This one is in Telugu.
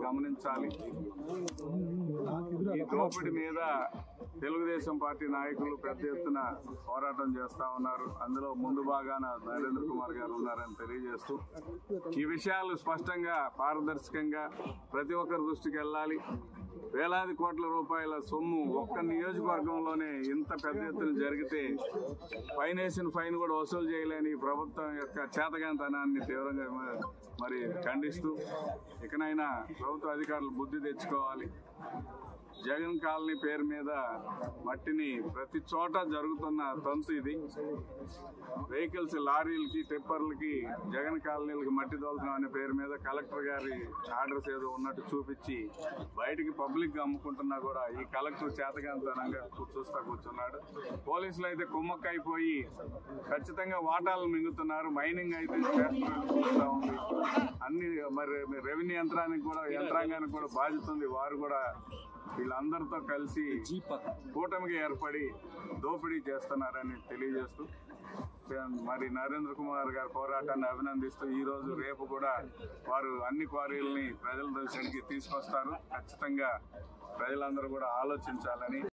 గమనించాలి ఈ దోపిడీ మీద తెలుగుదేశం పార్టీ నాయకులు పెద్ద ఎత్తున పోరాటం చేస్తా ఉన్నారు అందులో ముందు భాగాన నరేంద్ర కుమార్ గారు ఉన్నారని తెలియజేస్తూ ఈ విషయాలు స్పష్టంగా పారదర్శకంగా ప్రతి ఒక్కరి దృష్టికి వెళ్ళాలి వేలాది కోట్ల రూపాయల సొమ్ము ఒక్క నియోజకవర్గంలోనే ఇంత పెద్ద ఎత్తున జరిగితే ఫైన్ వేసిన ఫైన్ కూడా వసూలు చేయలేని ఈ ప్రభుత్వం యొక్క చేతగాంతనాన్ని తీవ్రంగా మ- మరి ఖండిస్తూ ఇకనైనా ప్రభుత్వ అధికారులు బుద్ధి తెచ్చుకోవాలి జగన్ కాలనీ పేరు మీద మట్టిని ప్రతి చోట జరుగుతున్న తంతు ఇది వెహికల్స్ లారీలకి టిప్పర్లకి జగన్ కాలనీలకి మట్టి దోలుతున్నాం అనే పేరు మీద కలెక్టర్ గారి ఆర్డర్స్ ఏదో ఉన్నట్టు చూపించి బయటికి పబ్లిక్ గా అమ్ముకుంటున్నా కూడా ఈ కలెక్టర్ చేతగాంతనంగా కూ- చూస్తా కూర్చున్నాడు పోలీసులు అయితే కుమ్మక్కైపోయి ఖచ్చితంగా వాటాలు మింగుతున్నారు మైనింగ్ అయితే చేస్తా ఉంది అన్ని మరి రెవెన్యూ యంత్రానికి కూడా యంత్రాంగానికి కూడా బాధ్యత ఉంది వారు కూడా వీళ్ళందరితో కలిసి కూటమికి ఏర్పడి దోపిడీ చేస్తున్నారని తెలియజేస్తూ మరి నరేంద్ర కుమార్ గారి పోరాటాన్ని అభినందిస్తూ ఈ రోజు రేపు కూడా వారు అన్ని క్వారీలని ప్రజల దృష్టికి తీసుకొస్తారు ఖచ్చితంగా ప్రజలందరూ కూడా ఆలోచించాలని